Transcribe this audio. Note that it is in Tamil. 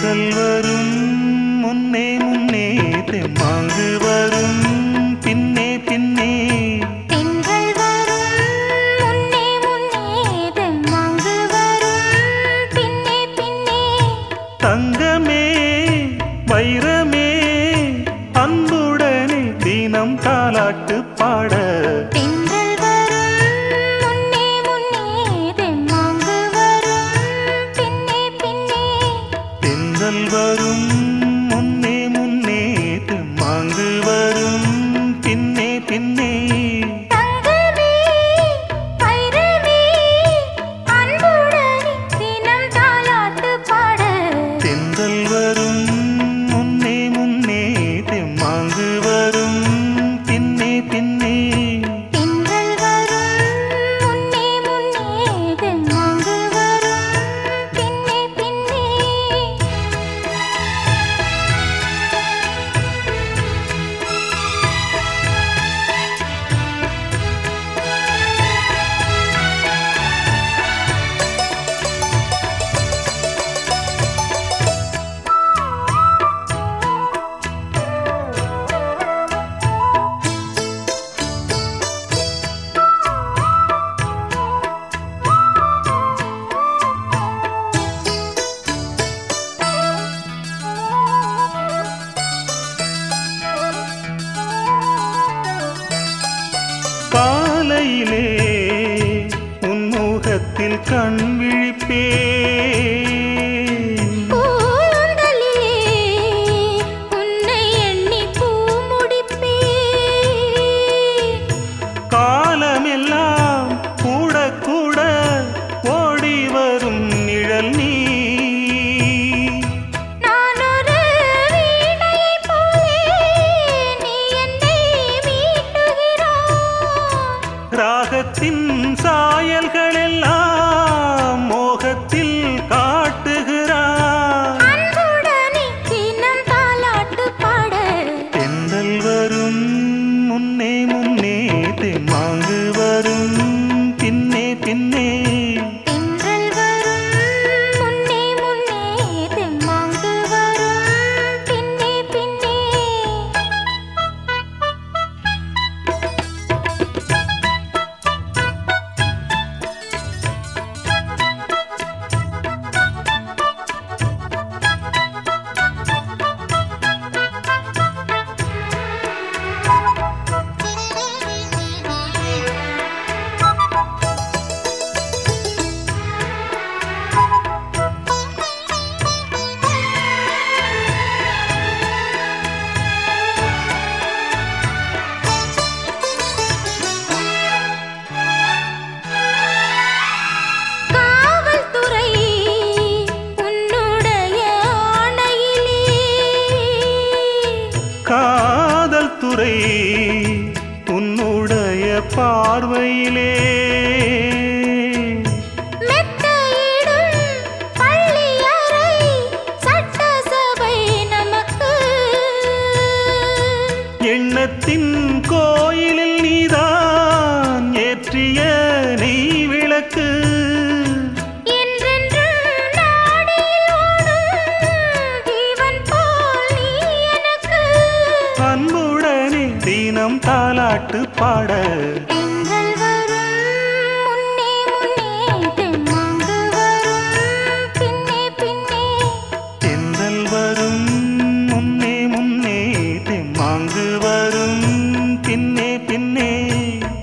தென்றல் வரும் முன்னே முன்னே தெம்மாங்கு வரும் பின்னே பின்னே தென்றல் வரும் முன்னே முன்னே தெம்மாங்கு வரும் பின்னே பின்னே தங்கமே வைரமே அன்புடனே தினம் தாலாட்டு பாட தென்றல் வரும் முன்னே முன்னே தெம்மாங்கு வரும் பின்னே பின்னே தென்றல் வரும் முன்னே முன்னே தெம்மாங்கு வரும் பின்னே பின்னே தங்கமே வைரமே அன்புடனே தினம் தாலாட்டு பாட தென்றல் வரும் முன்னே முன்னே தெம்மாங்கு வரும் பின்னே பின்னே தென்றல் வரும் முன்னே முன்னே தெம்மாங்கு வரும் பின்னே பின்னே காலையிலே உன்முகத்தில் கண் விழிப்பேன் பூந்தலிலே உன்னை எண்ணி பூ முடிப்பேன் காலமெல்லாம் கூட கூட ஓடி வரும் நிழல் நீ நான் ஒரு வீணையைப் போலே நீ என்னை மீட்டுகிறாய் ராகத்தின் சாயல்கள் எல்லாம் மோகத்தில் காட்டுகிறார் அன்புடனே தினம் தாலாட்டு பாட தென்றல் வரும் முன்னே முன்னே தெம்மாங்கு வரும் பின்னே பின்னே தென்றல் வரும் முன்னே முன்னே தெம்மாங்கு வரும் பின்னே பின்னே காவல்துறை உன்னுடைய ஆணையிலே காதல் துறை உன்னுடைய பார்வையிலே மெத்தையிடும் பள்ளியறை சட்டசபை நமக்கு எண்ணத்தின் கோயிலில் நீதான் ஏற்றிய நீ விளக்கு என்றென்றும் நாடியில் ஓடும் ஜீவன் போல் நீ எனக்கு அன்புடனே தினம் தாலாட்டு பாட தென்றல் வரும் முன்னே முன்னே தெம்மாங்கு வரும் பின்னே பின்னே தென்றல் வரும் முன்னே முன்னே தெம்மாங்கு வரும் பின்னே பின்னே